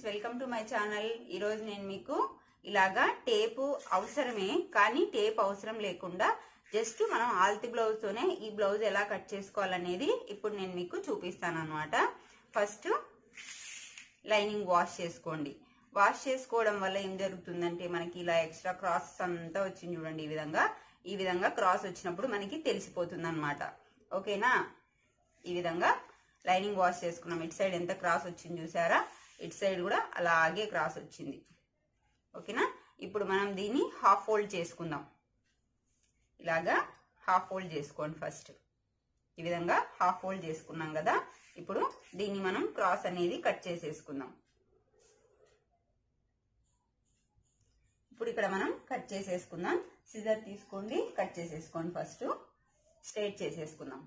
welcome to my channel ఈరోజు నేను మీకు ఇలాగా టేపు అవసరమే కానీ టేప్ అవసరం లేకుండా జస్ట్ మనం ఆల్తి బ్లౌజ్ తోనే ఈ బ్లౌజ్ ఎలా కట్ చేసుకోవాలనేది ఇప్పుడు నేను మీకు చూపిస్తాను అనమాట ఫస్ట్ లైనింగ్ వాష్ చేసుకోండి వాష్ చేసుకోవడం వల్ల ఏం జరుగుతుందంటే మనకి ఇలా ఎక్స్ట్రా క్రాస్ అంతా వచ్చింది చూడండి ఈ విధంగా ఈ విధంగా క్రాస్ వచ్చినప్పుడు మనకి తెలిసిపోతుంది అనమాట ఓకేనా ఈ విధంగా లైనింగ్ వాష్ చేసుకున్నాం ఇటు సైడ్ ఎంత క్రాస్ వచ్చింది చూసారా ఇటు సైడ్ కూడా అలాగే క్రాస్ వచ్చింది ఓకేనా ఇప్పుడు మనం దీన్ని హాఫ్ ఫోల్డ్ చేసుకుందాం ఇలాగా హాఫ్ ఫోల్డ్ చేసుకోండి ఫస్ట్ ఈ విధంగా హాఫ్ ఫోల్డ్ చేసుకున్నాం కదా ఇప్పుడు దీన్ని మనం క్రాస్ అనేది కట్ చేసేసుకుందాం ఇప్పుడు ఇక్కడ మనం కట్ చేసేసుకుందాం సిజర్ తీసుకోండి కట్ చేసేసుకోండి ఫస్ట్ స్ట్రైట్ చేసేసుకుందాం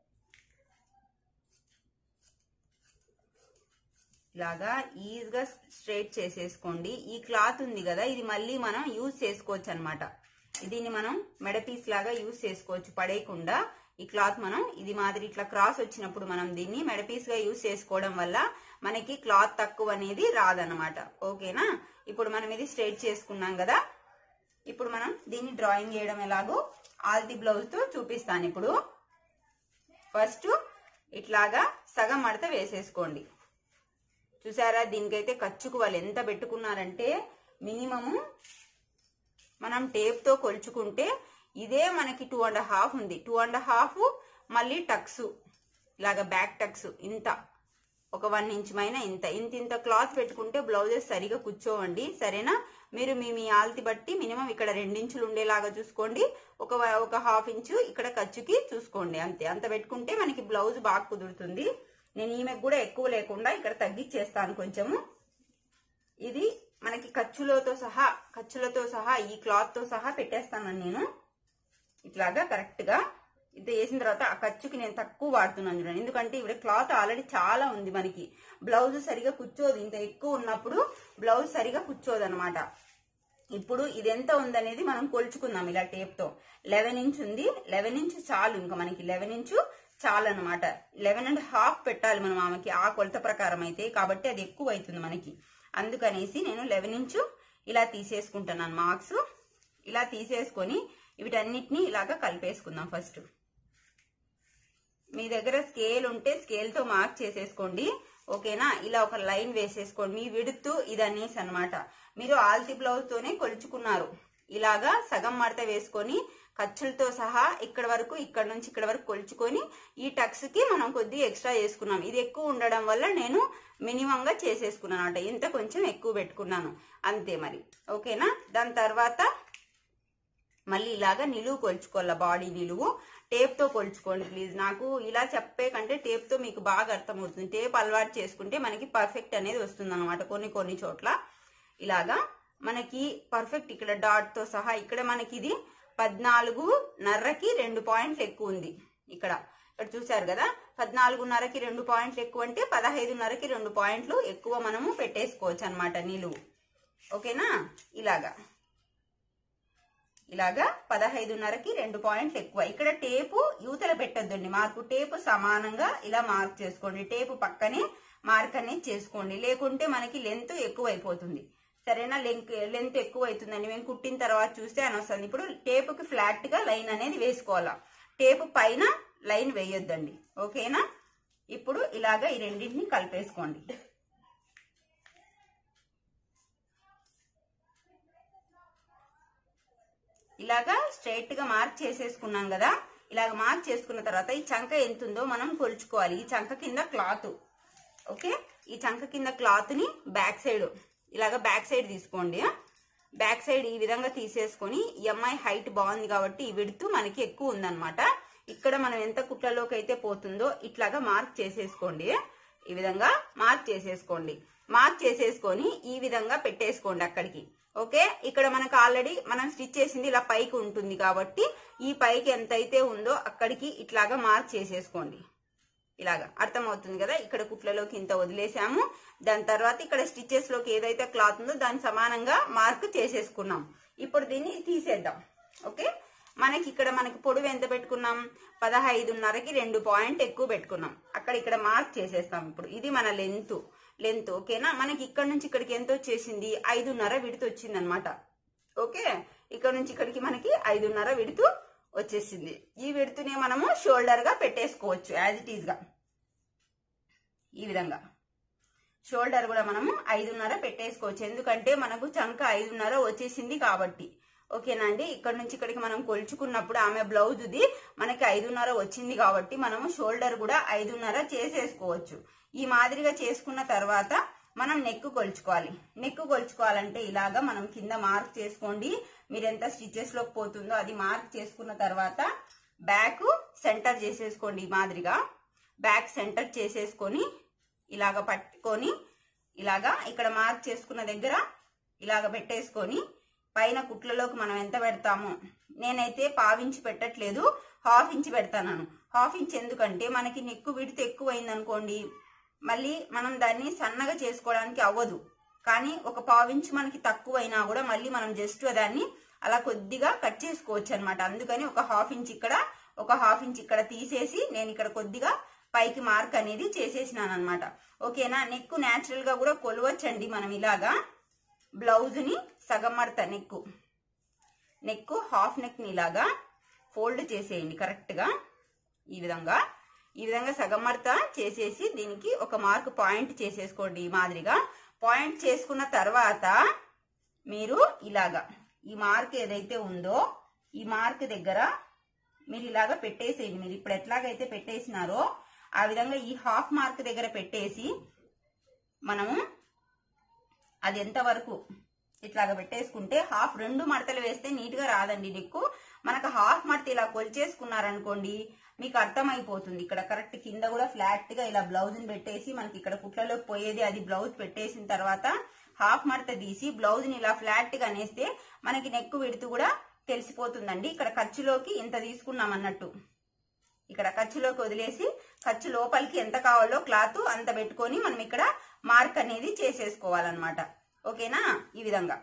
ఇలాగా ఈజీగా స్ట్రైట్ చేసేసుకోండి ఈ క్లాత్ ఉంది కదా ఇది మళ్ళీ మనం యూజ్ చేసుకోవచ్చు అనమాట దీన్ని మనం మెడ పీస్ లాగా యూజ్ చేసుకోవచ్చు పడేయకుండా ఈ క్లాత్ మనం ఇది మాదిరి ఇట్లా క్రాస్ వచ్చినప్పుడు మనం దీన్ని మెడ పీస్ గా యూజ్ చేసుకోవడం వల్ల మనకి క్లాత్ తక్కువ అనేది రాదనమాట ఓకేనా ఇప్పుడు మనం ఇది స్ట్రైట్ చేసుకున్నాం కదా ఇప్పుడు మనం దీన్ని డ్రాయింగ్ చేయడం ఎలాగో ఆల్తి బ్లౌజ్ తో చూపిస్తాను ఇప్పుడు ఫస్ట్ ఇట్లాగా సగం మడత వేసేసుకోండి చూసారా దీనికైతే ఖర్చుకు వాళ్ళు ఎంత పెట్టుకున్నారంటే మినిమము మనం టేప్తో కొలుచుకుంటే ఇదే మనకి టూ అండ్ హాఫ్ ఉంది టూ అండ్ హాఫ్ మళ్ళీ టక్స్ ఇలాగ బ్యాక్ టక్స్ ఇంత ఒక వన్ ఇంచ్ పైన ఇంత ఇంత ఇంత క్లాత్ పెట్టుకుంటే బ్లౌజెస్ సరిగా కూర్చోవండి సరేనా మీరు మీ మీ ఆల్తి బట్టి మినిమం ఇక్కడ రెండించులు ఉండేలాగా చూసుకోండి ఒక ఒక హాఫ్ ఇంచు ఇక్కడ ఖర్చుకి చూసుకోండి అంతే అంత పెట్టుకుంటే మనకి బ్లౌజ్ బాగా కుదురుతుంది నేను ఈమెకు కూడా ఎక్కువ లేకుండా ఇక్కడ తగ్గించేస్తాను కొంచెము ఇది మనకి ఖర్చులతో సహా ఖర్చులతో సహా ఈ క్లాత్ తో సహా పెట్టేస్తాను నేను ఇట్లాగా కరెక్ట్ గా ఇది వేసిన తర్వాత ఆ ఖర్చుకి నేను తక్కువ వాడుతున్నాను చూడండి ఎందుకంటే ఇక్కడ క్లాత్ ఆల్రెడీ చాలా ఉంది మనకి బ్లౌజ్ సరిగా కూర్చోదు ఇంత ఎక్కువ ఉన్నప్పుడు బ్లౌజ్ సరిగా కూర్చోదు అనమాట ఇప్పుడు ఇది ఎంత ఉందనేది మనం కొలుచుకుందాం ఇలా టేప్ తో లెవెన్ ఇంచ్ ఉంది లెవెన్ ఇంచ్ చాలు ఇంకా మనకి లెవెన్ ఇంచు చాలు అనమాట లెవెన్ అండ్ హాఫ్ పెట్టాలి మనం ఆమెకి ఆ కొలత ప్రకారం అయితే కాబట్టి అది ఎక్కువ అవుతుంది మనకి అందుకనేసి నేను లెవెన్ ఇంచు ఇలా తీసేసుకుంటున్నాను మార్క్స్ ఇలా తీసేసుకొని వీటన్నిటిని ఇలాగా కలిపేసుకుందాం ఫస్ట్ మీ దగ్గర స్కేల్ ఉంటే స్కేల్ తో మార్క్ చేసేసుకోండి ఓకేనా ఇలా ఒక లైన్ వేసేసుకోండి మీ విడుతు ఇది అనేసి అనమాట మీరు ఆల్తి బ్లౌజ్ తోనే కొలుచుకున్నారు ఇలాగా సగం మడత వేసుకొని ఖర్చులతో సహా ఇక్కడ వరకు ఇక్కడ నుంచి ఇక్కడ వరకు కొలుచుకొని ఈ టక్స్ కి మనం కొద్దిగా ఎక్స్ట్రా చేసుకున్నాం ఇది ఎక్కువ ఉండడం వల్ల నేను మినిమం గా చేసేసుకున్నాను అనమాట ఇంత కొంచెం ఎక్కువ పెట్టుకున్నాను అంతే మరి ఓకేనా దాని తర్వాత మళ్ళీ ఇలాగా నిలువు కొలుచుకోవాల బాడీ నిలువు టేప్ తో కొలుచుకోండి ప్లీజ్ నాకు ఇలా చెప్పే కంటే టేప్ తో మీకు బాగా అర్థమవుతుంది టేప్ అలవాటు చేసుకుంటే మనకి పర్ఫెక్ట్ అనేది వస్తుంది అనమాట కొన్ని కొన్ని చోట్ల ఇలాగా మనకి పర్ఫెక్ట్ ఇక్కడ డాట్ తో సహా ఇక్కడ మనకి ఇది పద్నాలుగు నర్రకి రెండు పాయింట్లు ఎక్కువ ఉంది ఇక్కడ ఇక్కడ చూసారు కదా పద్నాలుగున్నరకి రెండు పాయింట్లు ఎక్కువ అంటే పదహైదున్నరకి రెండు పాయింట్లు ఎక్కువ మనము పెట్టేసుకోవచ్చు అనమాట నిలువు ఓకేనా ఇలాగా ఇలాగా పదహైదున్నరకి రెండు పాయింట్లు ఎక్కువ ఇక్కడ టేపు యూతల పెట్టద్దండి మార్కు టేపు సమానంగా ఇలా మార్క్ చేసుకోండి టేపు పక్కనే మార్క్ అనేది చేసుకోండి లేకుంటే మనకి లెంత్ ఎక్కువ అయిపోతుంది సరేనా లెంత్ లెంత్ ఎక్కువ అవుతుందండి మేము కుట్టిన తర్వాత చూస్తే అని వస్తుంది ఇప్పుడు టేపుకి ఫ్లాట్ గా లైన్ అనేది వేసుకోవాలా టేపు పైన లైన్ వేయొద్దండి ఓకేనా ఇప్పుడు ఇలాగా ఈ రెండింటిని కలిపేసుకోండి ఇలాగా స్ట్రైట్ గా మార్క్ చేసేసుకున్నాం కదా ఇలాగ మార్క్ చేసుకున్న తర్వాత ఈ చంక ఎంత ఉందో మనం కొలుచుకోవాలి ఈ చంక కింద క్లాత్ ఓకే ఈ చంక కింద క్లాత్ ని బ్యాక్ సైడ్ ఇలాగ బ్యాక్ సైడ్ తీసుకోండి బ్యాక్ సైడ్ ఈ విధంగా తీసేసుకొని ఈ అమ్మాయి హైట్ బాగుంది కాబట్టి ఈ విడుతు మనకి ఎక్కువ ఉందన్నమాట ఇక్కడ మనం ఎంత కుట్లలోకి అయితే పోతుందో ఇట్లాగా మార్క్ చేసేసుకోండి ఈ విధంగా మార్క్ చేసేసుకోండి మార్క్ చేసేసుకొని ఈ విధంగా పెట్టేసుకోండి అక్కడికి ఓకే ఇక్కడ మనకు ఆల్రెడీ మనం స్టిచ్ చేసింది ఇలా పైకి ఉంటుంది కాబట్టి ఈ పైకి ఎంత అయితే ఉందో అక్కడికి ఇట్లాగా మార్క్ చేసేసుకోండి ఇలాగా అర్థమవుతుంది కదా ఇక్కడ కుట్లలోకి ఇంత వదిలేసాము దాని తర్వాత ఇక్కడ స్టిచెస్ లోకి ఏదైతే క్లాత్ ఉందో దాని సమానంగా మార్క్ చేసేసుకున్నాం ఇప్పుడు దీన్ని తీసేద్దాం ఓకే మనకి ఇక్కడ మనకి పొడవు ఎంత పెట్టుకున్నాం పదహైదున్నరకి రెండు పాయింట్ ఎక్కువ పెట్టుకున్నాం అక్కడ ఇక్కడ మార్క్ చేసేస్తాం ఇప్పుడు ఇది మన లెంత్ లెంత్ ఓకేనా మనకి ఇక్కడ నుంచి ఇక్కడికి ఎంత వచ్చేసింది ఐదున్నర విడుతు వచ్చింది అనమాట ఓకే ఇక్కడ నుంచి ఇక్కడికి మనకి ఐదున్నర విడుతు వచ్చేసింది ఈ విడుతునే మనము షోల్డర్ గా పెట్టేసుకోవచ్చు యాజ్ ఇట్ ఈజ్ గా ఈ విధంగా షోల్డర్ కూడా మనము ఐదున్నర పెట్టేసుకోవచ్చు ఎందుకంటే మనకు చంక ఐదున్నర వచ్చేసింది కాబట్టి ఓకేనా అండి ఇక్కడ నుంచి ఇక్కడికి మనం కొలుచుకున్నప్పుడు ఆమె బ్లౌజ్ది మనకి ఐదున్నర వచ్చింది కాబట్టి మనము షోల్డర్ కూడా ఐదున్నర చేసేసుకోవచ్చు ఈ మాదిరిగా చేసుకున్న తర్వాత మనం నెక్ కొలుచుకోవాలి నెక్ కొలుచుకోవాలంటే ఇలాగా మనం కింద మార్క్ చేసుకోండి మీరు ఎంత స్టిచెస్ లోకి పోతుందో అది మార్క్ చేసుకున్న తర్వాత బ్యాక్ సెంటర్ చేసేసుకోండి ఈ మాదిరిగా బ్యాక్ సెంటర్ చేసేసుకొని ఇలాగ పట్టుకొని ఇలాగా ఇక్కడ మార్క్ చేసుకున్న దగ్గర ఇలాగ పెట్టేసుకొని పైన కుట్లలోకి మనం ఎంత పెడతాము నేనైతే పావించి పెట్టట్లేదు హాఫ్ ఇంచ్ పెడతాను హాఫ్ ఇంచ్ ఎందుకంటే మనకి నెక్కు విడితే ఎక్కువైంది అనుకోండి మళ్ళీ మనం దాన్ని సన్నగా చేసుకోవడానికి అవ్వదు కానీ ఒక పావించి మనకి తక్కువైనా కూడా మళ్ళీ మనం జస్ట్ దాన్ని అలా కొద్దిగా కట్ చేసుకోవచ్చు అనమాట అందుకని ఒక హాఫ్ ఇంచ్ ఇక్కడ ఒక హాఫ్ ఇంచ్ ఇక్కడ తీసేసి నేను ఇక్కడ కొద్దిగా పైకి మార్క్ అనేది చేసేసినాను అనమాట ఓకేనా నెక్ న్యాచురల్ గా కూడా కొలవచ్చండి మనం ఇలాగా బ్లౌజ్ ని సగం మడత నెక్ నెక్ హాఫ్ నెక్ ని ఇలాగా ఫోల్డ్ చేసేయండి కరెక్ట్ గా ఈ విధంగా ఈ విధంగా సగం మడత చేసేసి దీనికి ఒక మార్క్ పాయింట్ చేసేసుకోండి ఈ మాదిరిగా పాయింట్ చేసుకున్న తర్వాత మీరు ఇలాగా ఈ మార్క్ ఏదైతే ఉందో ఈ మార్క్ దగ్గర మీరు ఇలాగా పెట్టేసేయండి మీరు ఇప్పుడు ఎట్లాగైతే పెట్టేసినారో ఆ విధంగా ఈ హాఫ్ మార్క్ దగ్గర పెట్టేసి మనము అది ఎంత వరకు ఇట్లాగ పెట్టేసుకుంటే హాఫ్ రెండు మడతలు వేస్తే నీట్ గా రాదండి నెక్కు మనకు హాఫ్ మడత ఇలా కొలిచేసుకున్నారనుకోండి మీకు అర్థమైపోతుంది ఇక్కడ కరెక్ట్ కింద కూడా ఫ్లాట్ గా ఇలా బ్లౌజ్ ని పెట్టేసి మనకి ఇక్కడ కుట్లలోకి పోయేది అది బ్లౌజ్ పెట్టేసిన తర్వాత హాఫ్ మడత తీసి బ్లౌజ్ ని ఇలా ఫ్లాట్ గా నేస్తే మనకి నెక్ విడుతు కూడా తెలిసిపోతుందండి ఇక్కడ ఖర్చులోకి ఇంత తీసుకున్నాం అన్నట్టు ఇక్కడ ఖర్చులోకి వదిలేసి ఖర్చు లోపలికి ఎంత కావాలో క్లాత్ అంత పెట్టుకొని మనం ఇక్కడ మార్క్ అనేది చేసేసుకోవాలన్నమాట ఓకేనా ఈ విధంగా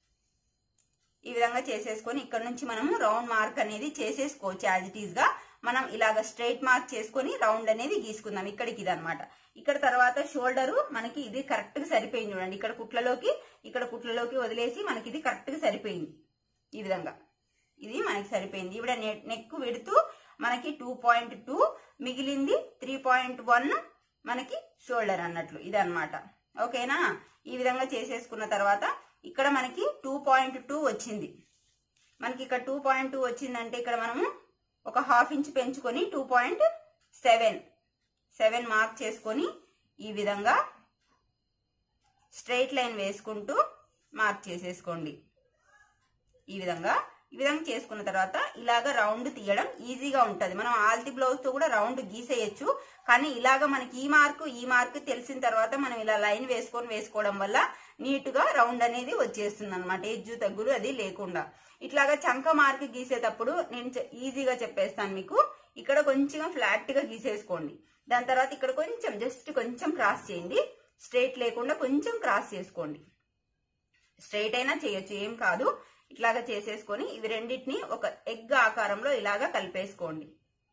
ఈ విధంగా చేసేసుకొని ఇక్కడ నుంచి మనము రౌండ్ మార్క్ అనేది చేసేసుకోవచ్చు యాజ్ ఇట్ ఈస్ గా మనం ఇలాగ స్ట్రైట్ మార్క్ చేసుకొని రౌండ్ అనేది గీసుకుందాం ఇక్కడికి ఇది అనమాట ఇక్కడ తర్వాత షోల్డర్ మనకి ఇది కరెక్ట్ గా సరిపోయింది చూడండి ఇక్కడ కుట్లలోకి ఇక్కడ కుట్లలోకి వదిలేసి మనకి ఇది కరెక్ట్ గా సరిపోయింది ఈ విధంగా ఇది మనకి సరిపోయింది ఇవిడ నెక్ విడుతూ మనకి టూ పాయింట్ టూ మిగిలింది త్రీ పాయింట్ వన్ మనకి షోల్డర్ అన్నట్లు ఇది అనమాట ఓకేనా ఈ విధంగా చేసేసుకున్న తర్వాత ఇక్కడ మనకి టూ పాయింట్ టూ వచ్చింది మనకి ఇక్కడ టూ పాయింట్ టూ వచ్చిందంటే ఇక్కడ మనము ఒక హాఫ్ ఇంచ్ పెంచుకొని two point seven seven mark చేసుకొని ఈ విధంగా స్ట్రైట్ లైన్ వేసుకుంటూ మార్క్ చేసేసుకోండి ఈ విధంగా ఈ విధంగా చేసుకున్న తర్వాత ఇలాగ రౌండ్ తీయడం ఈజీగా ఉంటది మనం ఆల్తి బ్లౌజ్ తో కూడా రౌండ్ గీసేయచ్చు కానీ ఇలాగ మనకి ఈ మార్కు ఈ మార్కు తెలిసిన తర్వాత మనం ఇలా లైన్ వేసుకొని వేసుకోవడం వల్ల నీట్ గా రౌండ్ అనేది వచ్చేస్తుంది అనమాట ఎజ్జు తగ్గులు అది లేకుండా ఇట్లాగా చంక మార్క్ గీసేటప్పుడు నేను చె- ఈజీగా చెప్పేస్తాను మీకు ఇక్కడ కొంచెం ఫ్లాట్ గా గీసేసుకోండి దాని తర్వాత ఇక్కడ కొంచెం జస్ట్ కొంచెం క్రాస్ చేయండి స్ట్రైట్ లేకుండా కొంచెం క్రాస్ చేసుకోండి స్ట్రైట్ అయినా చేయొచ్చు ఏం కాదు ఇట్లాగా చేసేసుకొని ఇవి రెండింటిని ఒక ఎగ్ ఆకారంలో ఇలాగా కలిపేసుకోండి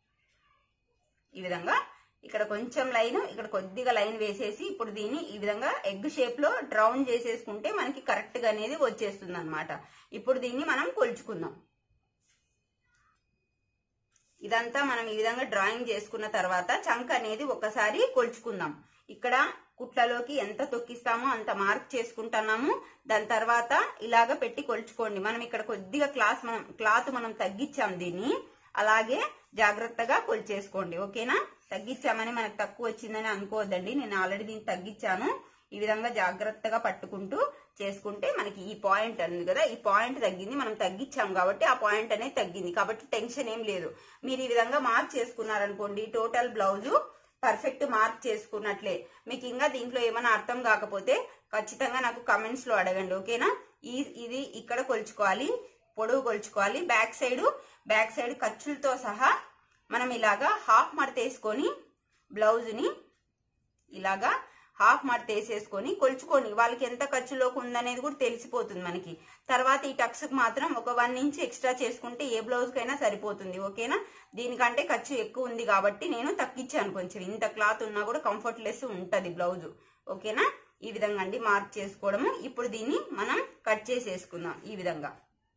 ఈ విధంగా ఇక్కడ కొంచెం లైన్ ఇక్కడ కొద్దిగా లైన్ వేసేసి ఇప్పుడు దీన్ని ఈ విధంగా ఎగ్ షేప్ లో డ్రౌన్ చేసేసుకుంటే మనకి కరెక్ట్ గా అనేది వచ్చేస్తుంది అనమాట ఇప్పుడు దీన్ని మనం కొలుచుకుందాం ఇదంతా మనం ఈ విధంగా డ్రాయింగ్ చేసుకున్న తర్వాత చంక్ అనేది ఒకసారి కొలుచుకుందాం ఇక్కడ కుట్లలోకి ఎంత తొక్కిస్తామో అంత మార్క్ చేసుకుంటున్నాము దాని తర్వాత ఇలాగ పెట్టి కొలుచుకోండి మనం ఇక్కడ కొద్దిగా క్లాస్ మనం క్లాత్ మనం తగ్గించాం దీన్ని అలాగే జాగ్రత్తగా కొలిచేసుకోండి ఓకేనా తగ్గించామని మనకు తక్కువ వచ్చిందని అనుకోవద్దండి నేను ఆల్రెడీ దీన్ని తగ్గించాను ఈ విధంగా జాగ్రత్తగా పట్టుకుంటూ చేసుకుంటే మనకి ఈ పాయింట్ ఉంది కదా ఈ పాయింట్ తగ్గింది మనం తగ్గించాం కాబట్టి ఆ పాయింట్ అనేది తగ్గింది కాబట్టి టెన్షన్ ఏం లేదు మీరు ఈ విధంగా మార్క్ చేసుకున్నారనుకోండి టోటల్ బ్లౌజు పర్ఫెక్ట్ మార్క్ చేసుకున్నట్లే మీకు ఇంకా దీంట్లో ఏమైనా అర్థం కాకపోతే ఖచ్చితంగా నాకు కమెంట్స్ లో అడగండి ఓకేనా ఈ ఇది ఇక్కడ కొలుచుకోవాలి పొడవు కొలుచుకోవాలి బ్యాక్ సైడ్ బ్యాక్ సైడ్ ఖర్చులతో సహా మనం ఇలాగా హాఫ్ మడత వేసుకొని బ్లౌజ్ని ఇలాగా హాఫ్ మడత వేసేసుకొని కొలుచుకొని వాళ్ళకి ఎంత ఖర్చులోకి ఉందనేది కూడా తెలిసిపోతుంది మనకి తర్వాత ఈ టక్స్ మాత్రం ఒక వన్ ఇంచ్ ఎక్స్ట్రా చేసుకుంటే ఏ బ్లౌజ్ కైనా సరిపోతుంది ఓకేనా దీనికంటే ఖర్చు ఎక్కువ ఉంది కాబట్టి నేను తగ్గించాను కొంచెం ఇంత క్లాత్ ఉన్నా కూడా కంఫర్ట్ లెస్ ఉంటది బ్లౌజ్ ఓకేనా ఈ విధంగా అండి మార్క్ చేసుకోవడము ఇప్పుడు దీన్ని మనం కట్ చేసేసుకుందాం ఈ విధంగా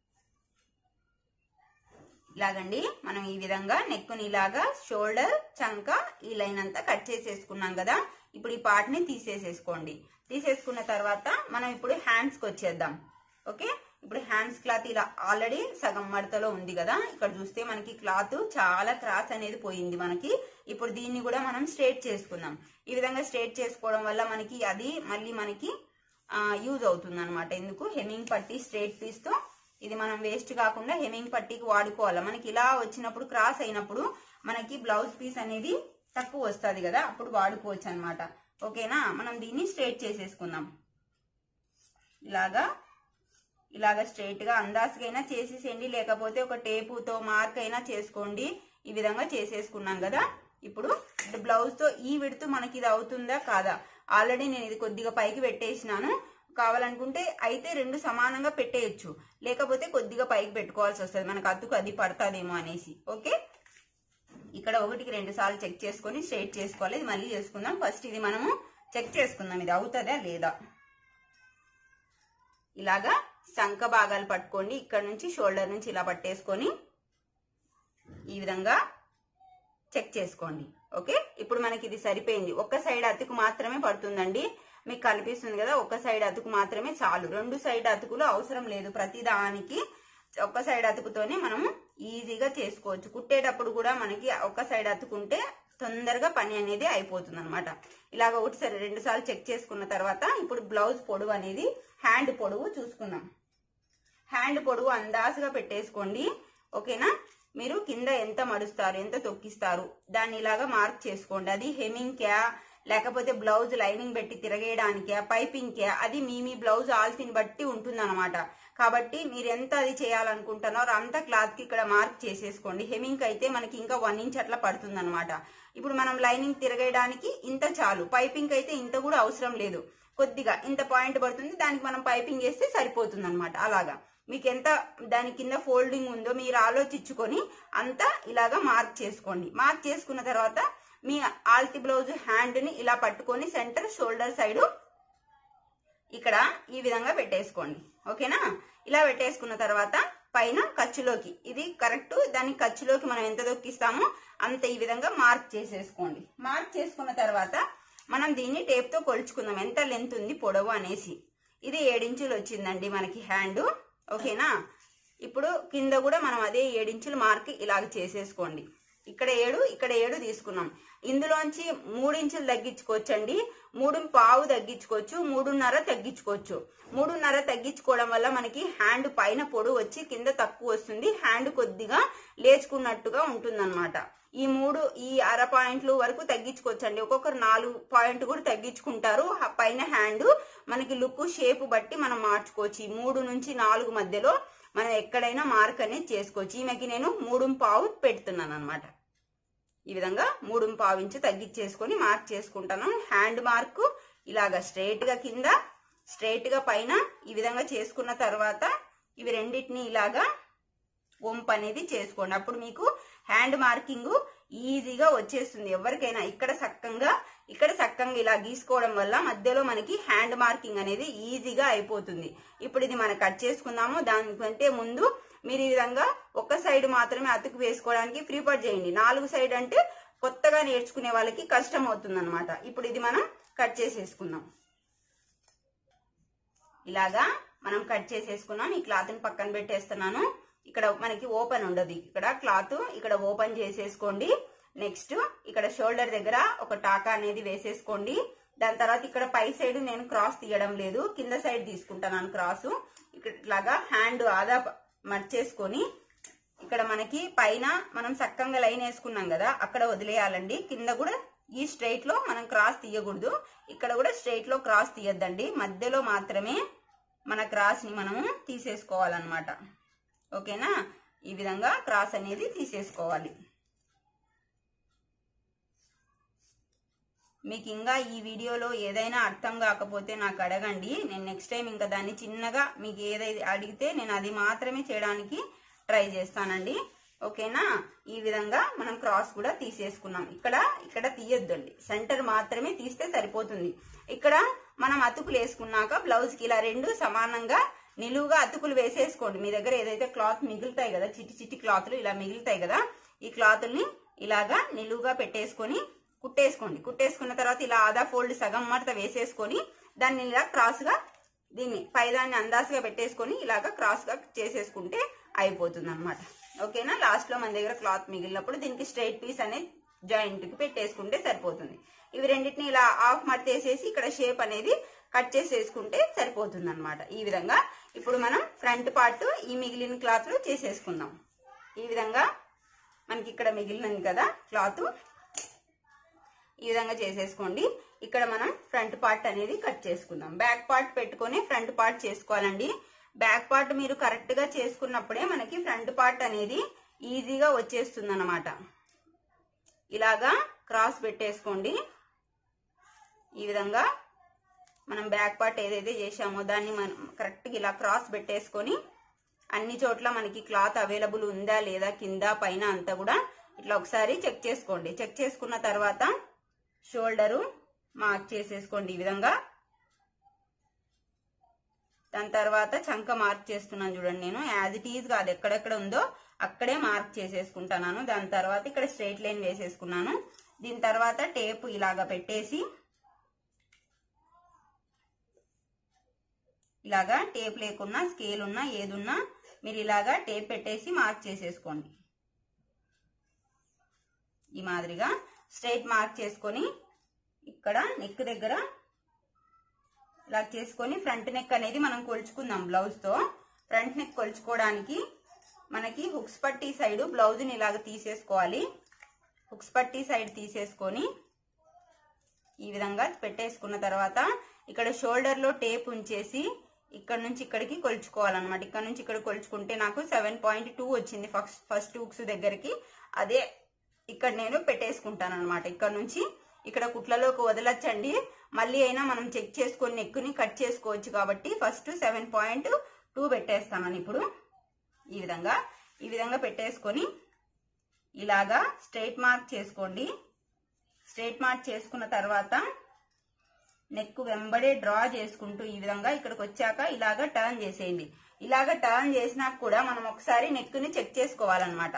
ఇలాగండి మనం ఈ విధంగా నెక్కుని ఇలాగా షోల్డర్ చంక ఈ లైన్ అంతా కట్ చేసేసుకున్నాం కదా ఇప్పుడు ఈ పార్ట్ ని తీసేసేసుకోండి తీసేసుకున్న తర్వాత మనం ఇప్పుడు హ్యాండ్స్ కి వచ్చేద్దాం ఓకే ఇప్పుడు హ్యాండ్స్ క్లాత్ ఇలా ఆల్రెడీ సగం మడతలో ఉంది కదా ఇక్కడ చూస్తే మనకి క్లాత్ చాలా క్రాస్ అనేది పోయింది మనకి ఇప్పుడు దీన్ని కూడా మనం స్ట్రేట్ చేసుకుందాం ఈ విధంగా స్ట్రేట్ చేసుకోవడం వల్ల మనకి అది మళ్ళీ మనకి యూజ్ అవుతుంది అనమాట ఎందుకు హెమింగ్ పట్టి స్ట్రేట్ పీస్ తో ఇది మనం వేస్ట్ కాకుండా హెమింగ్ పట్టీకి వాడుకోవాలి మనకి ఇలా వచ్చినప్పుడు క్రాస్ అయినప్పుడు మనకి బ్లౌజ్ పీస్ అనేది తక్కువ వస్తుంది కదా అప్పుడు వాడుకోవచ్చు అనమాట ఓకేనా మనం దీన్ని స్ట్రేట్ చేసేసుకుందాం ఇలాగా ఇలాగ స్ట్రైట్ గా అందాజుకైనా చేసేసేయండి లేకపోతే ఒక టేపుతో మార్క్ అయినా చేసుకోండి ఈ విధంగా చేసేసుకున్నాం కదా ఇప్పుడు బ్లౌజ్ తో ఈ విడుతూ మనకి ఇది అవుతుందా కాదా ఆల్రెడీ నేను ఇది కొద్దిగా పైకి పెట్టేసినాను కావాలనుకుంటే అయితే రెండు సమానంగా పెట్టేయచ్చు లేకపోతే కొద్దిగా పైకి పెట్టుకోవాల్సి వస్తుంది మనకు అతుకు అది పడతాదేమో అనేసి ఓకే ఇక్కడ ఒకటికి రెండు సార్లు చెక్ చేసుకొని స్ట్రైట్ చేసుకోవాలి ఇది మళ్ళీ చేసుకుందాం ఫస్ట్ ఇది మనము చెక్ చేసుకుందాం ఇది అవుతుందా లేదా ఇలాగా శంఖ భాగాలు పట్టుకోండి ఇక్కడ నుంచి షోల్డర్ నుంచి ఇలా పట్టేసుకొని ఈ విధంగా చెక్ చేసుకోండి ఓకే ఇప్పుడు మనకి ఇది సరిపోయింది ఒక్క సైడ్ అతుకు మాత్రమే పడుతుందండి మీకు కనిపిస్తుంది కదా ఒక్క సైడ్ అతుకు మాత్రమే చాలు రెండు సైడ్ అతుకులు అవసరం లేదు ప్రతి దానికి ఒక్క సైడ్ అతుకుతోనే మనము ఈజీగా చేసుకోవచ్చు కుట్టేటప్పుడు కూడా మనకి ఒక్క సైడ్ అతుకుంటే తొందరగా పని అనేది అయిపోతుంది అనమాట ఇలాగ ఒకటిసారి రెండు సార్లు చెక్ చేసుకున్న తర్వాత ఇప్పుడు బ్లౌజ్ పొడవు అనేది హ్యాండ్ పొడవు చూసుకుందాం హ్యాండ్ పొడవు అందాజుగా పెట్టేసుకోండి ఓకేనా మీరు కింద ఎంత మడుస్తారు ఎంత తొక్కిస్తారు దాన్ని ఇలాగా మార్క్ చేసుకోండి అది హెమింగ్ క్యా లేకపోతే బ్లౌజ్ లైనింగ్ పెట్టి తిరగేయడానికా పైపింగ్ క్యా అది మీ మీ బ్లౌజ్ ఆల్తిని బట్టి ఉంటుందన్నమాట కాబట్టి మీరు ఎంత అది చేయాలనుకుంటున్నారో అంత క్లాత్ కి ఇక్కడ మార్క్ చేసేసుకోండి హెమింగ్ అయితే మనకి ఇంకా వన్ ఇంచ్ అట్లా పడుతుంది ఇప్పుడు మనం లైనింగ్ తిరగేయడానికి ఇంత చాలు పైపింగ్ అయితే ఇంత కూడా అవసరం లేదు కొద్దిగా ఇంత పాయింట్ పడుతుంది దానికి మనం పైపింగ్ వేస్తే సరిపోతుంది అనమాట అలాగా మీకు ఎంత దాని కింద ఫోల్డింగ్ ఉందో మీరు ఆలోచించుకొని అంతా ఇలాగా మార్క్ చేసుకోండి మార్క్ చేసుకున్న తర్వాత మీ ఆల్తి బ్లౌజ్ హ్యాండ్ ని ఇలా పట్టుకొని సెంటర్ షోల్డర్ సైడ్ ఇక్కడ ఈ విధంగా పెట్టేసుకోండి ఓకేనా ఇలా పెట్టేసుకున్న తర్వాత పైన ఖర్చులోకి ఇది కరెక్ట్ దాని ఖర్చులోకి మనం ఎంత దొక్కిస్తామో అంత ఈ విధంగా మార్క్ చేసేసుకోండి మార్క్ చేసుకున్న తర్వాత మనం దీన్ని టేప్ తో కొలుచుకుందాం ఎంత లెంత్ ఉంది పొడవు అనేసి ఇది ఏడించులు వచ్చిందండి మనకి హ్యాండ్ ఓకేనా ఇప్పుడు కింద కూడా మనం అదే ఏడించులు మార్క్ ఇలాగ చేసేసుకోండి ఇక్కడ ఏడు ఇక్కడ ఏడు తీసుకున్నాం ఇందులోంచి మూడించులు తగ్గించుకోవచ్చండి మూడు పావు తగ్గించుకోవచ్చు మూడున్నర తగ్గించుకోవచ్చు మూడున్నర తగ్గించుకోవడం వల్ల మనకి హ్యాండ్ పైన పొడవు వచ్చి కింద తక్కువ వస్తుంది హ్యాండ్ కొద్దిగా లేచుకున్నట్టుగా ఉంటుందన్నమాట ఈ మూడు ఈ అర పాయింట్లు వరకు తగ్గించుకోవచ్చండి ఒక్కొక్కరు నాలుగు పాయింట్ కూడా తగ్గించుకుంటారు ఆ పైన హ్యాండ్ మనకి లుక్ షేప్ బట్టి మనం మార్చుకోవచ్చు ఈ మూడు నుంచి నాలుగు మధ్యలో మనం ఎక్కడైనా మార్క్ అనేది చేసుకోవచ్చు ఈమెకి నేను మూడు పావు పెడుతున్నాను అనమాట ఈ విధంగా మూడు పావు ఇంచు తగ్గించేసుకొని మార్క్ చేసుకుంటాను హ్యాండ్ మార్క్ ఇలాగా స్ట్రైట్ గా కింద స్ట్రైట్ గా పైన ఈ విధంగా చేసుకున్న తర్వాత ఇవి రెండింటిని ఇలాగా వంపు అనేది చేసుకోండి అప్పుడు మీకు హ్యాండ్ మార్కింగ్ ఈజీగా వచ్చేస్తుంది ఎవరికైనా ఇక్కడ సక్కంగా ఇక్కడ సక్కంగా ఇలా గీసుకోవడం వల్ల మధ్యలో మనకి హ్యాండ్ మార్కింగ్ అనేది ఈజీగా అయిపోతుంది ఇప్పుడు ఇది మనం కట్ చేసుకుందాము దానికంటే ముందు మీరు ఈ విధంగా ఒక సైడ్ మాత్రమే అతుకు వేసుకోవడానికి ప్రిపేర్ చేయండి నాలుగు సైడ్ అంటే కొత్తగా నేర్చుకునే వాళ్ళకి కష్టం అవుతుంది అనమాట ఇప్పుడు ఇది మనం కట్ చేసేసుకుందాం ఇలాగా మనం కట్ చేసేసుకున్నాం ఈ క్లాత్ ని పక్కన పెట్టేస్తున్నాను ఇక్కడ మనకి ఓపెన్ ఉండదు ఇక్కడ క్లాత్ ఇక్కడ ఓపెన్ చేసేసుకోండి నెక్స్ట్ ఇక్కడ షోల్డర్ దగ్గర ఒక టాకా అనేది వేసేసుకోండి దాని తర్వాత ఇక్కడ పై సైడ్ నేను క్రాస్ తీయడం లేదు కింద సైడ్ తీసుకుంటాను క్రాస్ ఇక్కడ ఇట్లాగా హ్యాండ్ ఆదా మర్చేసుకొని ఇక్కడ మనకి పైన మనం సక్కంగా లైన్ వేసుకున్నాం కదా అక్కడ వదిలేయాలండి కింద కూడా ఈ స్ట్రైట్ లో మనం క్రాస్ తీయకూడదు ఇక్కడ కూడా స్ట్రైట్ లో క్రాస్ తీయద్దండి మధ్యలో మాత్రమే మన క్రాస్ ని మనము తీసేసుకోవాలన్నమాట ఓకేనా ఈ విధంగా క్రాస్ అనేది తీసేసుకోవాలి మీకు ఇంకా ఈ వీడియోలో ఏదైనా అర్థం కాకపోతే నాకు అడగండి నేను నెక్స్ట్ టైం ఇంకా దాన్ని చిన్నగా మీకు ఏదైతే అడిగితే నేను అది మాత్రమే చేయడానికి ట్రై చేస్తానండి ఓకేనా ఈ విధంగా మనం క్రాస్ కూడా తీసేసుకున్నాం ఇక్కడ ఇక్కడ తీయొద్దండి సెంటర్ మాత్రమే తీస్తే సరిపోతుంది ఇక్కడ మనం అతుకులు వేసుకున్నాక బ్లౌజ్ కి ఇలా రెండు సమానంగా నిలువుగా అతుకులు వేసేసుకోండి మీ దగ్గర ఏదైతే క్లాత్ మిగులుతాయి కదా చిట్టి చిట్టి క్లాత్లు ఇలా మిగులుతాయి కదా ఈ క్లాతుల్ని ఇలాగా నిలువుగా పెట్టేసుకొని కుట్టేసుకోండి కుట్టేసుకున్న తర్వాత ఇలా ఆదా ఫోల్డ్ సగం మడత వేసేసుకొని దాన్ని ఇలా క్రాస్ గా దీన్ని పైదాన్ని అందాసుగా పెట్టేసుకొని ఇలాగా క్రాస్ గా చేసేసుకుంటే అయిపోతుంది అనమాట ఓకేనా లాస్ట్ లో మన దగ్గర క్లాత్ మిగిలినప్పుడు దీనికి స్ట్రైట్ పీస్ అనేది జాయింట్ కి పెట్టేసుకుంటే సరిపోతుంది ఇవి రెండింటిని ఇలా ఆఫ్ మడతేసేసి ఇక్కడ షేప్ అనేది కట్ చేసేసుకుంటే సరిపోతుంది అనమాట ఈ విధంగా ఇప్పుడు మనం ఫ్రంట్ పార్ట్ ఈ మిగిలిన క్లాత్ లో చేసేసుకుందాం ఈ విధంగా మనకి ఇక్కడ మిగిలినది కదా క్లాత్ ఈ విధంగా చేసేసుకోండి ఇక్కడ మనం ఫ్రంట్ పార్ట్ అనేది కట్ చేసుకుందాం బ్యాక్ పార్ట్ పెట్టుకొని ఫ్రంట్ పార్ట్ చేసుకోవాలండి బ్యాక్ పార్ట్ మీరు కరెక్ట్ గా చేసుకున్నప్పుడే మనకి ఫ్రంట్ పార్ట్ అనేది ఈజీగా వచ్చేస్తుంది అనమాట ఇలాగా క్రాస్ పెట్టేసుకోండి ఈ విధంగా మనం బ్యాక్ పార్ట్ ఏదైతే చేసామో దాన్ని మనం కరెక్ట్గా ఇలా క్రాస్ పెట్టేసుకొని అన్ని చోట్ల మనకి క్లాత్ అవైలబుల్ ఉందా లేదా కింద పైన అంతా కూడా ఇట్లా ఒకసారి చెక్ చేసుకోండి చెక్ చేసుకున్న తర్వాత షోల్డరు మార్క్ చేసేసుకోండి ఈ విధంగా దాని తర్వాత చంక మార్క్ చేస్తున్నాను చూడండి నేను యాజ్ ఇట్ ఈజ్ కాదు ఎక్కడెక్కడ ఉందో అక్కడే మార్క్ చేసేసుకుంటున్నాను దాని తర్వాత ఇక్కడ స్ట్రైట్ లైన్ వేసేసుకున్నాను దీని తర్వాత టేప్ ఇలాగా పెట్టేసి ఇలాగా టేప్ లేకున్నా స్కేల్ ఉన్నా ఏదున్నా మీరు ఇలాగా టేప్ పెట్టేసి మార్క్ చేసేసుకోండి ఈ మాదిరిగా స్ట్రైట్ మార్క్ చేసుకొని ఇక్కడ నెక్ దగ్గర ఇలా చేసుకొని ఫ్రంట్ నెక్ అనేది మనం కొలుచుకుందాం బ్లౌజ్ తో ఫ్రంట్ నెక్ కొలుచుకోవడానికి మనకి హుక్స్ పట్టీ సైడ్ బ్లౌజ్ని ఇలాగ తీసేసుకోవాలి హుక్స్ పట్టీ సైడ్ తీసేసుకొని ఈ విధంగా పెట్టేసుకున్న తర్వాత ఇక్కడ షోల్డర్ లో టేప్ ఉంచేసి ఇక్కడ నుంచి ఇక్కడికి కొలుచుకోవాలన్నమాట ఇక్కడ నుంచి ఇక్కడ కొలుచుకుంటే నాకు సెవెన్ పాయింట్ టూ వచ్చింది ఫస్ట్ ఫస్ట్ హుక్స్ దగ్గరికి అదే ఇక్కడ నేను పెట్టేసుకుంటాను అనమాట ఇక్కడ నుంచి ఇక్కడ కుట్లలోకి వదలచ్చండి మళ్ళీ అయినా మనం చెక్ చేసుకొని నెక్కుని కట్ చేసుకోవచ్చు కాబట్టి ఫస్ట్ సెవెన్ పాయింట్ టూ పెట్టేస్తాను ఇప్పుడు ఈ విధంగా ఈ విధంగా పెట్టేసుకొని ఇలాగా స్ట్రైట్ మార్క్ చేసుకోండి స్ట్రైట్ మార్క్ చేసుకున్న తర్వాత నెక్ వెంబడే డ్రా చేసుకుంటూ ఈ విధంగా ఇక్కడికి వచ్చాక ఇలాగా టర్న్ చేసేయండి ఇలాగ టర్న్ చేసినాక కూడా మనం ఒకసారి నెక్ని చెక్ చేసుకోవాలన్నమాట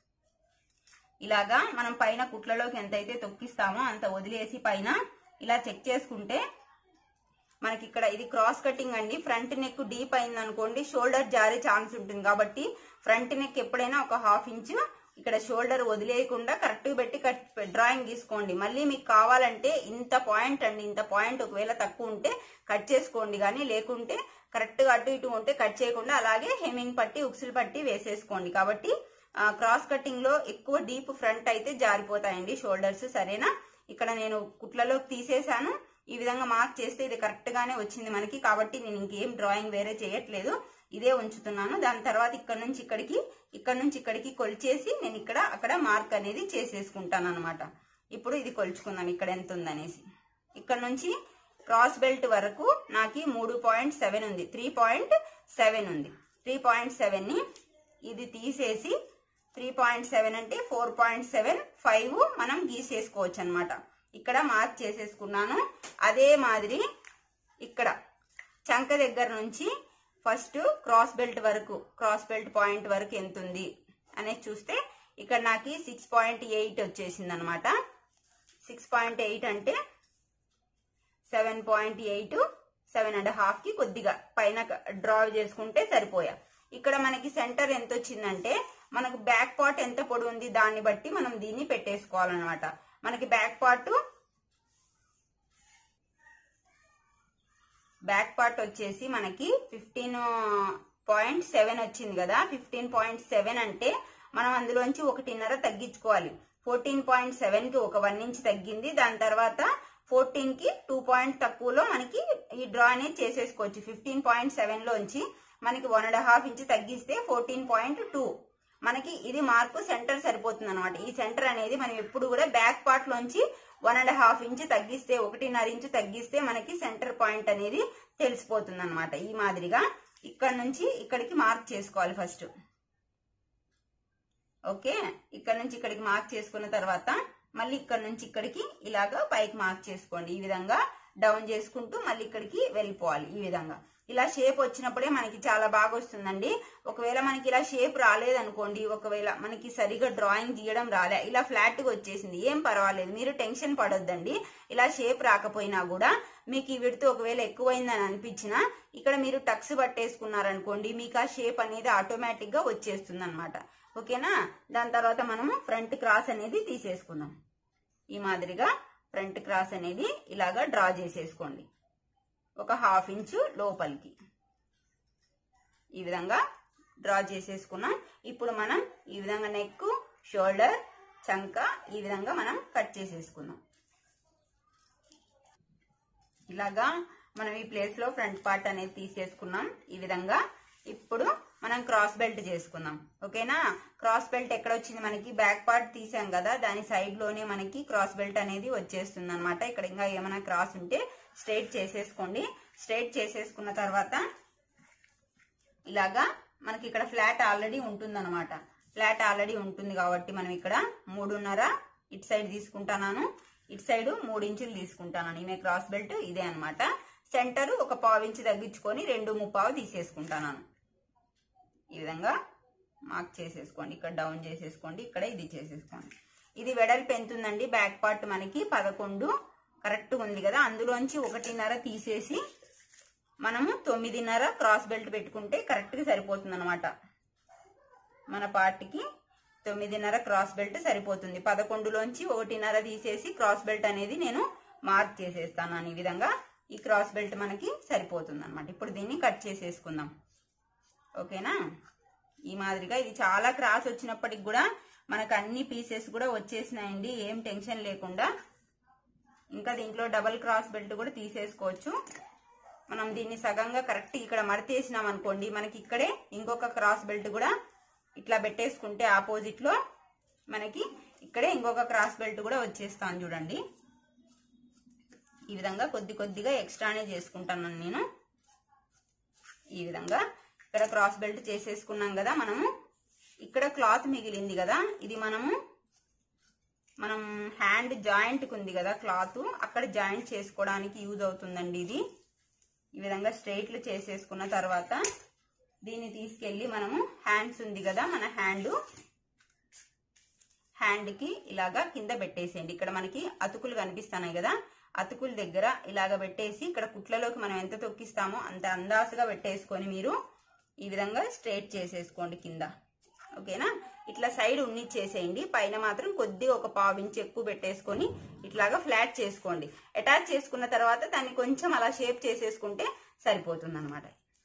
ఇలాగా మనం పైన కుట్లలోకి ఎంతైతే తొక్కిస్తామో అంత వదిలేసి పైన ఇలా చెక్ చేసుకుంటే మనకి ఇక్కడ ఇది క్రాస్ కటింగ్ అండి ఫ్రంట్ నెక్ డీప్ అయింది అనుకోండి షోల్డర్ జారే ఛాన్స్ ఉంటుంది కాబట్టి ఫ్రంట్ నెక్ ఎప్పుడైనా ఒక హాఫ్ ఇంచ్ ఇక్కడ షోల్డర్ వదిలేయకుండా కరెక్ట్ పెట్టి కట్ డ్రాయింగ్ తీసుకోండి మళ్ళీ మీకు కావాలంటే ఇంత పాయింట్ అండి ఇంత పాయింట్ ఒకవేళ తక్కువ ఉంటే కట్ చేసుకోండి కానీ లేకుంటే కరెక్ట్ గా అటు ఇటు ఉంటే కట్ చేయకుండా అలాగే హెమింగ్ పట్టి ఉక్సులు పట్టి వేసేసుకోండి కాబట్టి ఆ, క్రాస్ కటింగ్ లో ఎక్కువ డీప్ ఫ్రంట్ అయితే జారిపోతాయండి షోల్డర్స్ సరేనా ఇక్కడ నేను కుట్లలోకి తీసేశాను ఈ విధంగా మార్క్ చేస్తే ఇది కరెక్ట్ గానే వచ్చింది మనకి కాబట్టి నేను ఇంకేం డ్రాయింగ్ వేరే చేయట్లేదు ఇదే ఉంచుతున్నాను దాని తర్వాత ఇక్కడ నుంచి ఇక్కడికి ఇక్కడ నుంచి ఇక్కడికి కొలిచేసి నేను ఇక్కడ అక్కడ మార్క్ అనేది చేసేసుకుంటాను అనమాట ఇప్పుడు ఇది కొలుచుకుందాం ఇక్కడ ఎంత ఉందనేసి ఇక్కడ నుంచి క్రాస్ బెల్ట్ వరకు నాకు మూడు పాయింట్ సెవెన్ ఉంది త్రీ పాయింట్ సెవెన్ ఉంది త్రీ పాయింట్ సెవెన్ ని ఇది తీసేసి త్రీ పాయింట్ సెవెన్ అంటే ఫోర్ పాయింట్ సెవెన్ ఫైవ్ మనం గీసేసుకోవచ్చు అనమాట ఇక్కడ మార్క్ చేసేసుకున్నాను అదే మాదిరి ఇక్కడ చంక దగ్గర నుంచి ఫస్ట్ క్రాస్ బెల్ట్ వరకు క్రాస్ బెల్ట్ పాయింట్ వరకు ఎంత ఉంది అనేది చూస్తే ఇక్కడ నాకు సిక్స్ పాయింట్ ఎయిట్ వచ్చేసింది అనమాట సిక్స్ పాయింట్ ఎయిట్ అంటే seven point eight seven and half కి కొద్దిగా పైన డ్రా చేసుకుంటే సరిపోయా ఇక్కడ మనకి సెంటర్ ఎంత వచ్చిందంటే మనకు బ్యాక్ పార్ట్ ఎంత పొడి ఉంది దాన్ని బట్టి మనం దీన్ని పెట్టేసుకోవాలన్నమాట మనకి బ్యాక్ పార్ట్ బ్యాక్ పార్ట్ వచ్చేసి మనకి ఫిఫ్టీన్ పాయింట్ సెవెన్ వచ్చింది కదా ఫిఫ్టీన్ పాయింట్ సెవెన్ అంటే మనం అందులోంచి ఒకటిన్నర తగ్గించుకోవాలి ఫోర్టీన్ పాయింట్ సెవెన్ కి ఒక వన్ ఇంచ్ తగ్గింది దాని తర్వాత ఫోర్టీన్ కి టూ పాయింట్ తక్కువలో మనకి ఈ డ్రా అనేది చేసేసుకోవచ్చు ఫిఫ్టీన్ పాయింట్ సెవెన్ లోంచి మనకి వన్ అండ్ హాఫ్ ఇంచ్ తగ్గిస్తే ఫోర్టీన్ పాయింట్ టూ మనకి ఇది మార్కు సెంటర్ సరిపోతుంది అనమాట ఈ సెంటర్ అనేది మనం ఎప్పుడు కూడా బ్యాక్ పార్ట్ లోంచి వన్ అండ్ హాఫ్ ఇంచ్ తగ్గిస్తే ఒకటిన్నర ఇంచ్ తగ్గిస్తే మనకి సెంటర్ పాయింట్ అనేది తెలిసిపోతుంది అనమాట ఈ మాదిరిగా ఇక్కడ నుంచి ఇక్కడికి మార్క్ చేసుకోవాలి ఫస్ట్ ఓకే ఇక్కడ నుంచి ఇక్కడికి మార్క్ చేసుకున్న తర్వాత మళ్ళీ ఇక్కడ నుంచి ఇక్కడికి ఇలాగా పైకి మార్క్ చేసుకోండి ఈ విధంగా డౌన్ చేసుకుంటూ మళ్ళీ ఇక్కడికి వెళ్ళిపోవాలి ఈ విధంగా ఇలా షేప్ వచ్చినప్పుడే మనకి చాలా బాగా వస్తుందండి ఒకవేళ మనకి ఇలా షేప్ రాలేదనుకోండి ఒకవేళ మనకి సరిగా డ్రాయింగ్ గీయడం రాలే ఇలా ఫ్లాట్ గా వచ్చేసింది ఏం పర్వాలేదు మీరు టెన్షన్ పడొద్దండి ఇలా షేప్ రాకపోయినా కూడా మీకు ఈ విడత ఒకవేళ ఎక్కువైందని అనిపించినా ఇక్కడ మీరు టక్స్ పట్టేసుకున్నారనుకోండి మీకు ఆ షేప్ అనేది ఆటోమేటిక్ గా వచ్చేస్తుంది అనమాట ఓకేనా దాని తర్వాత మనము ఫ్రంట్ క్రాస్ అనేది తీసేసుకుందాం ఈ మాదిరిగా ఫ్రంట్ క్రాస్ అనేది ఇలాగా డ్రా చేసేసుకోండి ఒక హాఫ్ ఇంచు లోపలికి ఈ విధంగా డ్రా చేసేసుకున్నాం ఇప్పుడు మనం ఈ విధంగా నెక్ షోల్డర్ చంక ఈ విధంగా మనం కట్ చేసేసుకుందాం ఇలాగా మనం ఈ ప్లేస్ లో ఫ్రంట్ పార్ట్ అనేది తీసేసుకున్నాం ఈ విధంగా ఇప్పుడు మనం క్రాస్ బెల్ట్ చేసుకుందాం ఓకేనా క్రాస్ బెల్ట్ ఎక్కడ వచ్చింది మనకి బ్యాక్ పార్ట్ తీసాం కదా దాని సైడ్ లోనే మనకి క్రాస్ బెల్ట్ అనేది వచ్చేస్తుంది అనమాట ఇక్కడ ఇంకా ఏమైనా క్రాస్ ఉంటే స్ట్రైట్ చేసేసుకోండి స్ట్రైట్ చేసేసుకున్న తర్వాత ఇలాగా మనకి ఇక్కడ ఫ్లాట్ ఆల్రెడీ ఉంటుందన్నమాట ఫ్లాట్ ఆల్రెడీ ఉంటుంది కాబట్టి మనం ఇక్కడ మూడున్నర ఇటు సైడ్ తీసుకుంటాను ఇటు సైడ్ మూడు ఇంచులు తీసుకుంటాను ఈమె క్రాస్ బెల్ట్ ఇదే అన్నమాట సెంటర్ ఒక పావు ఇంచు తగ్గించుకొని రెండు ముప్పావు తీసేసుకుంటాను ఈ విధంగా మార్క్ చేసేసుకోండి ఇక్కడ డౌన్ చేసేసుకోండి ఇక్కడ ఇది చేసేసుకోండి ఇది వెడల్పు ఎంత ఉందండి బ్యాక్ పార్ట్ మనకి పదకొండు కరెక్ట్ ఉంది కదా అందులోంచి ఒకటిన్నర తీసేసి మనము తొమ్మిదిన్నర క్రాస్ బెల్ట్ పెట్టుకుంటే కరెక్ట్ గా సరిపోతుంది అనమాట మన పార్ట్కి తొమ్మిదిన్నర క్రాస్ బెల్ట్ సరిపోతుంది పదకొండులోంచి ఒకటిన్నర తీసేసి క్రాస్ బెల్ట్ అనేది నేను మార్క్ చేసేస్తాను ఈ విధంగా ఈ క్రాస్ బెల్ట్ మనకి సరిపోతుంది అనమాట ఇప్పుడు దీన్ని కట్ చేసేసుకుందాం ఓకేనా ఈ మాదిరిగా ఇది చాలా క్రాస్ వచ్చినప్పటికి కూడా మనకు అన్ని పీసెస్ కూడా వచ్చేసినాయండి ఏం టెన్షన్ లేకుండా ఇంకా దీంట్లో డబల్ క్రాస్ బెల్ట్ కూడా తీసేసుకోవచ్చు మనం దీన్ని సగంగా కరెక్ట్ ఇక్కడ మడతేసినాం అనుకోండి మనకి ఇక్కడే ఇంకొక క్రాస్ బెల్ట్ కూడా ఇట్లా పెట్టేసుకుంటే ఆపోజిట్ లో మనకి ఇక్కడే ఇంకొక క్రాస్ బెల్ట్ కూడా వచ్చేస్తాను చూడండి ఈ విధంగా కొద్ది కొద్దిగా ఎక్స్ట్రానే చేసుకుంటాను నేను ఈ విధంగా ఇక్కడ క్రాస్ బెల్ట్ చేసేసుకున్నాం కదా మనము ఇక్కడ క్లాత్ మిగిలింది కదా ఇది మనము మనం హ్యాండ్ జాయింట్ ఉంది కదా క్లాత్ అక్కడ జాయింట్ చేసుకోవడానికి యూజ్ అవుతుందండి ఇది ఈ విధంగా స్ట్రైట్లు చేసేసుకున్న తర్వాత దీన్ని తీసుకెళ్లి మనము హ్యాండ్స్ ఉంది కదా మన హ్యాండ్ హ్యాండ్ కి ఇలాగా కింద పెట్టేసేయండి ఇక్కడ మనకి అతుకులు కనిపిస్తున్నాయి కదా అతుకుల దగ్గర ఇలాగ పెట్టేసి ఇక్కడ కుట్లలోకి మనం ఎంత తొక్కిస్తామో అంత అందాసుగా పెట్టేసుకొని మీరు ఈ విధంగా స్ట్రైట్ చేసేసుకోండి కింద ఓకేనా ఇట్లా సైడ్ ఉన్నిచ్చేసేయండి పైన మాత్రం కొద్దిగా ఒక పావు ఇంచు ఎక్కువ పెట్టేసుకొని ఇట్లాగా ఫ్లాట్ చేసుకోండి అటాచ్ చేసుకున్న తర్వాత దాన్ని కొంచెం అలా షేప్ చేసేసుకుంటే సరిపోతుంది అనమాట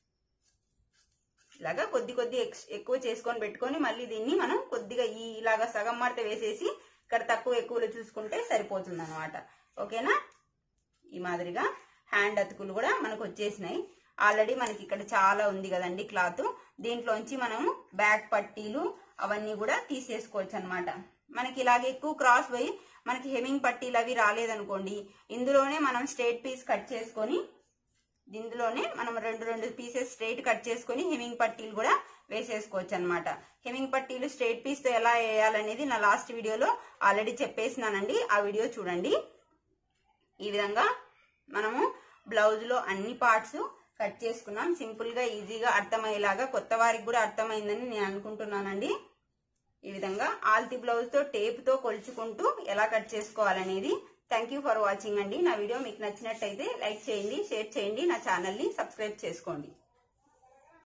ఇలాగా కొద్ది కొద్ది ఎక్స్- ఎక్కువ చేసుకొని పెట్టుకొని మళ్ళీ దీన్ని మనం కొద్దిగా ఈ ఇలాగా సగం మడత వేసేసి ఇక్కడ తక్కువ ఎక్కువలో చూసుకుంటే సరిపోతుంది అనమాట ఓకేనా ఈ మాదిరిగా హ్యాండ్ అతుకులు కూడా మనకు వచ్చేసినాయి ఆల్రెడీ మనకి ఇక్కడ చాలా ఉంది కదండి క్లాత్ దీంట్లోంచి మనం బ్యాక్ పట్టీలు అవన్నీ కూడా తీసేసుకోవచ్చు అనమాట మనకి ఇలాగే ఎక్కువ క్రాస్ పోయి మనకి హెమింగ్ పట్టీలు అవి రాలేదనుకోండి ఇందులోనే మనం స్ట్రైట్ పీస్ కట్ చేసుకొని ఇందులోనే మనం రెండు రెండు పీసెస్ స్ట్రైట్ కట్ చేసుకొని హెమింగ్ పట్టీలు కూడా వేసేసుకోవచ్చు అనమాట హెమింగ్ పట్టీలు స్ట్రైట్ పీస్ తో ఎలా వేయాలనేది నా లాస్ట్ వీడియోలో ఆల్రెడీ చెప్పేసినానండి ఆ వీడియో చూడండి ఈ విధంగా మనము బ్లౌజ్ లో అన్ని పార్ట్స్ కట్ చేసుకున్నాం సింపుల్ గా ఈజీగా అర్థమయ్యేలాగా కొత్త వారికి కూడా అర్థమైందని నేను అనుకుంటున్నానండి ఈ విధంగా ఆల్తి బ్లౌజ్ తో టేప్ తో కొలుచుకుంటూ ఎలా కట్ చేసుకోవాలనేది థ్యాంక్ యూ ఫర్ వాచింగ్ అండి నా వీడియో మీకు నచ్చినట్టయితే లైక్ చేయండి షేర్ చేయండి నా ఛానల్ ని సబ్స్క్రైబ్ చేసుకోండి